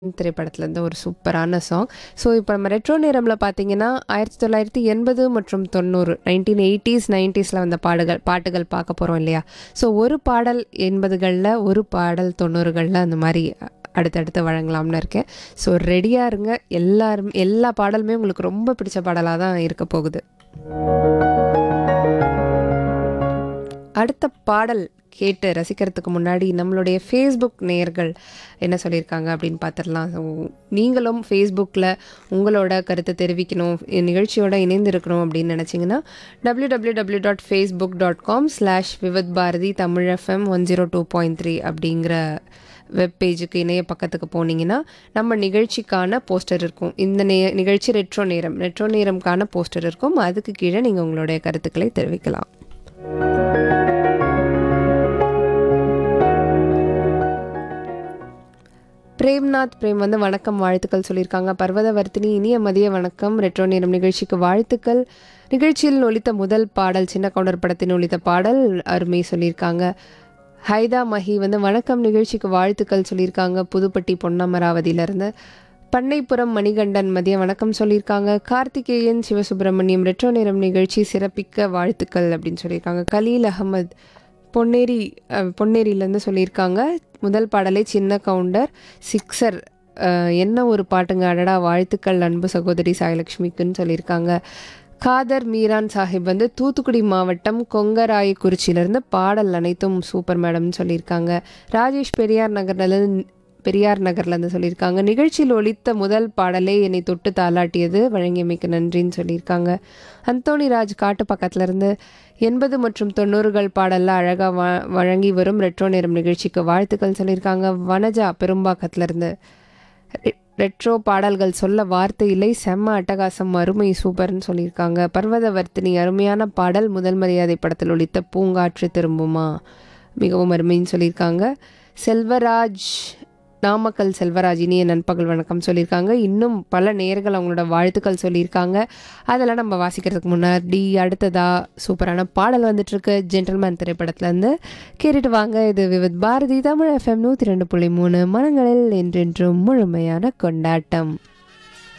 திரைப்படத்துலேருந்து ஒரு சூப்பரான சாங் ஸோ இப்போ நம்ம ரெட்ரோ நேரமில் பார்த்தீங்கன்னா ஆயிரத்தி தொள்ளாயிரத்தி எண்பது மற்றும் தொண்ணூறு நைன்டீன் எயிட்டிஸ் நைன்டிஸில் வந்த பாடுகள் பாட்டுகள் பார்க்க போகிறோம் இல்லையா ஸோ ஒரு பாடல் எண்பதுகளில் ஒரு பாடல் தொண்ணூறுகளில் அந்த மாதிரி அடுத்தடுத்து வழங்கலாம்னு இருக்கேன் ஸோ ரெடியாக இருங்க எல்லாரும் எல்லா பாடலுமே உங்களுக்கு ரொம்ப பிடிச்ச பாடலாக தான் இருக்க போகுது அடுத்த பாடல் கேட்டு ரசிக்கிறதுக்கு முன்னாடி நம்மளுடைய ஃபேஸ்புக் நேயர்கள் என்ன சொல்லியிருக்காங்க அப்படின்னு பார்த்துடலாம் ஸோ நீங்களும் ஃபேஸ்புக்கில் உங்களோட கருத்தை தெரிவிக்கணும் நிகழ்ச்சியோட இணைந்து இருக்கணும் அப்படின்னு நினச்சிங்கன்னா W W W dot Facebook dot com slash Vividh Bharati Tamil FM one zero two point three அப்படிங்கிற வெப் பேஜுக்கு இணைய பக்கத்துக்கு போனீங்கன்னா நம்ம நிகழ்ச்சிக்கான போஸ்டர் இருக்கும் இந்த நே நிகழ்ச்சி ரெட்ரோ நேரம் ரெட்ரோ நேரம்கான போஸ்டர் இருக்கும் அதுக்கு கீழே நீங்கள் உங்களுடைய கருத்துக்களை தெரிவிக்கலாம் பிரேம்நாத் பிரேம் வந்து வணக்கம் வாழ்த்துக்கள் சொல்லியிருக்காங்க பர்வதவர்த்தினி இனிய மதிய வணக்கம் ரெட்ரோ நேரம் நிகழ்ச்சிக்கு வாழ்த்துக்கள் நிகழ்ச்சியில் ஒலித்த முதல் பாடல் சின்ன கவுண்டர் படத்தின் ஒலித்த பாடல் அருமை சொல்லியிருக்காங்க ஹைதா மஹி வந்து வணக்கம் நிகழ்ச்சிக்கு வாழ்த்துக்கள் சொல்லியிருக்காங்க புதுப்பட்டி பொன்னமராவதியிலேருந்து பண்ணைப்புறம் மணிகண்டன் மதிய வணக்கம் சொல்லியிருக்காங்க கார்த்திகேயன் சிவசுப்பிரமணியம் ரெட்ரோ நேரம் நிகழ்ச்சி சிறப்பிக்க வாழ்த்துக்கள் அப்படின்னு சொல்லியிருக்காங்க கலீல் அகமது பொன்னேரி அஹ், பொன்னேரியிலேருந்து சொல்லியிருக்காங்க முதல் பாடலே சின்ன கவுண்டர் சிக்ஸர் அஹ், என்ன ஒரு பாட்டுங்க அடடா வாழ்த்துக்கள் அன்பு சகோதரி சாயலட்சுமிக்குன்னு சொல்லியிருக்காங்க காதர் மீரான் சாஹிப் வந்து தூத்துக்குடி மாவட்டம் கொங்கராயக்குறிச்சியிலேருந்து பாடல் அனைத்தும் சூப்பர் மேடம்னு சொல்லியிருக்காங்க ராஜேஷ் பெரியார் நகர்லேருந்து பெரியார் நகர்லேருந்து சொல்லியிருக்காங்க நிகழ்ச்சியில் ஒலித்த முதல் பாடலே என்னை தொட்டு தாளாட்டியது வழங்கியமைக்கு நன்றின்னு சொல்லியிருக்காங்க அந்தோணி ராஜ் காட்டு பக்கத்துலேருந்து எண்பது மற்றும் தொண்ணூறுகள் பாடலில் அழகாக வ வழங்கி வரும் ரெட்ரோ நேரம் நிகழ்ச்சிக்கு வாழ்த்துக்கள் சொல்லியிருக்காங்க வனஜா பெரும்பாக்கத்துலேருந்து ரெ- ரெட்ரோ பாடல்கள் சொல்ல வார்த்தை இல்லை செம்ம அட்டகாசம் அருமை சூப்பர்னு சொல்லியிருக்காங்க பர்வதவர்த்தினி அருமையான பாடல் முதல் மரியாதை படத்தில் ஒலித்த பூங்காற்று திரும்புமா மிகவும் அருமைன்னு சொல்லியிருக்காங்க செல்வராஜ் நாமக்கல் செல்வராஜ் இனிய நண்பகல் வணக்கம் சொல்லியிருக்காங்க இன்னும் பல நேர்கள் அவங்களோட வாழ்த்துக்கள் சொல்லியிருக்காங்க அதெல்லாம் நம்ம வாசிக்கிறதுக்கு முன்னாடி அடுத்ததா சூப்பரான பாடல் வந்துட்டுருக்கு ஜென்டில்மேன் திரைப்படத்துலேருந்து கேட்டுட்டு வாங்க இது விவித் பாரதி தமிழ் எஃப்எம் நூற்றி ரெண்டு புள்ளி மூணு மனங்களில் என்றென்றும் முழுமையான கொண்டாட்டம்